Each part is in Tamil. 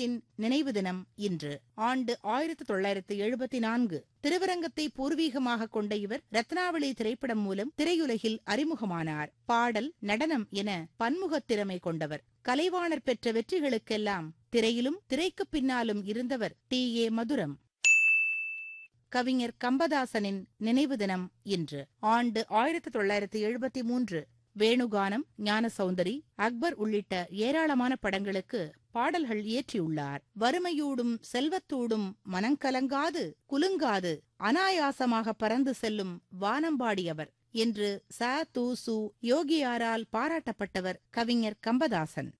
பாண்டியத்தின் நினைவு தினம் இன்று ஆண்டு ஆயிரத்து தொள்ளாயிரத்து எழுபத்தி நான்கு திருவரங்கத்தை பூர்வீகமாக கொண்ட இவர் ரத்னாவளி திரைப்படம் மூலம் திரையுலகில் அறிமுகமானார் பாடல் நடனம் என பன்முகத் திறமை கொண்டவர் கலைவாணர் பெற்ற வெற்றிகளுக்கெல்லாம் திரையிலும் திரைக்குப் பின்னாலும் இருந்தவர் டி ஏ மதுரம் கவிஞர் கம்பதாசனின் நினைவு தினம் இன்று ஆண்டு ஆயிரத்து தொள்ளாயிரத்து எழுபத்தி மூன்று வேணுகானம் ஞான சௌந்தரி அக்பர் உள்ளிட்ட ஏராளமான படங்களுக்கு பாடல்கள் இயற்றியுள்ளார் வறுமையூடும் செல்வத்தூடும் மனங்கலங்காது குலுங்காது அனாயாசமாக பறந்து செல்லும் வானம்பாடியவர் என்று ச து சு யோகியாரால் பாராட்டப்பட்டவர் கவிஞர் கம்பதாசன்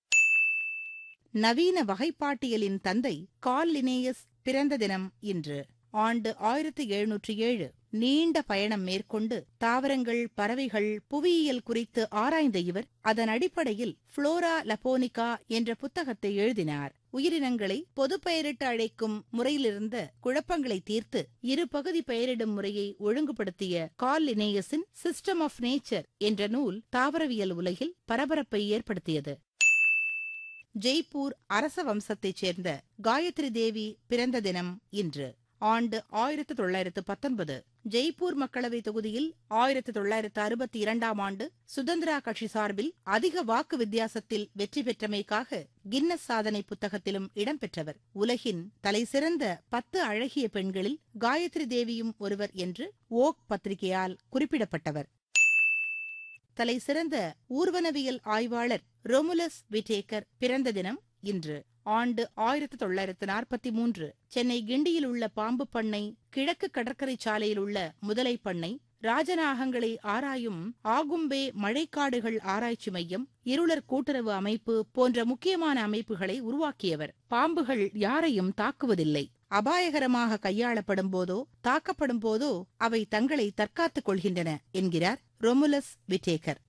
நவீன வகைப்பாட்டியலின் தந்தை கால் லினேயஸ் பிறந்த தினம் இன்று ஆண்டு ஆயிரத்து எழுநூற்றி ஏழு நீண்ட பயணம் மேற்கொண்டு தாவரங்கள் பறவைகள் புவியியல் குறித்து ஆராய்ந்த இவர் அதன் அடிப்படையில் புளோரா லபோனிகா என்ற புத்தகத்தை எழுதினார் உயிரினங்களை பொது பெயரிட்டு அழைக்கும் முறையிலிருந்த குழப்பங்களை தீர்த்து இரு பகுதி பெயரிடும் முறையை ஒழுங்குபடுத்திய கால் லினேயஸின் சிஸ்டம் ஆஃப் நேச்சர் என்ற நூல் தாவரவியல் உலகில் பரபரப்பை ஏற்படுத்தியது ஜெய்ப்பூர் அரச வம்சத்தைச் சேர்ந்த காயத்ரி தேவி பிறந்த தினம் இன்று ஆண்டு ஆயிரத்து தொள்ளாயிரத்து பத்தொன்பது ஜெய்ப்பூர் மக்களவை தொகுதியில் ஆயிரத்து தொள்ளாயிரத்து அறுபத்தி இரண்டாம் ஆண்டு சுதந்திரா கட்சி சார்பில் அதிக வாக்கு வித்தியாசத்தில் வெற்றி பெற்றமைக்காக கின்னஸ் சாதனை புத்தகத்திலும் இடம்பெற்றவர் உலகின் தலைசிறந்த பத்து அழகிய பெண்களில் காயத்ரி தேவியும் ஒருவர் என்று ஓக் பத்திரிகையால் குறிப்பிடப்பட்டவர் தலைசிறந்த ஊர்வனவியல் ஆய்வாளர் ரொமுலஸ் விட்டேக்கர் பிறந்த தினம் இன்று ஆண்டு ஆயிரத்து தொள்ளாயிரத்து நாற்பத்தி மூன்று சென்னை கிண்டியில் உள்ள பாம்பு பண்ணை கிழக்கு கடற்கரை சாலையில் உள்ள முதலை பண்ணை ராஜநாகங்களை ஆராயும் ஆகும்பே மழைக்காடுகள் ஆராய்ச்சி மையம் இருளர் கூட்டுறவு அமைப்பு போன்ற முக்கியமான அமைப்புகளை உருவாக்கியவர் பாம்புகள் யாரையும் தாக்குவதில்லை அபாயகரமாக கையாளப்படும் போதோ தாக்கப்படும் போதோ அவை தங்களை தற்காத்துக் கொள்கின்றன என்கிறார் ரொமுலஸ் விட்டேக்கர்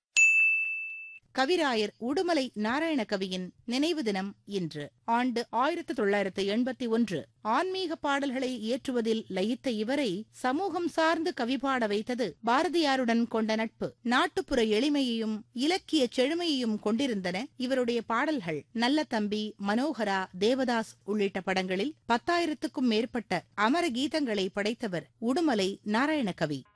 கவிராயர் உடுமலை நாராயண கவியின் நினைவு தினம் இன்று ஆண்டு ஆயிரத்து தொள்ளாயிரத்து எண்பத்தி ஒன்று ஆன்மீக பாடல்களை இயற்றுவதில் லயித்த இவரை சமூகம் சார்ந்து கவி பாட வைத்தது பாரதியாருடன் கொண்ட நட்பு நாட்டுப்புற எளிமையையும் இலக்கிய செழுமையையும் கொண்டிருந்தன இவருடைய பாடல்கள் நல்ல தம்பி மனோகரா தேவதாஸ் உள்ளிட்ட படங்களில் பத்தாயிரத்துக்கும் மேற்பட்ட அமர கீதங்களை படைத்தவர் உடுமலை நாராயண கவி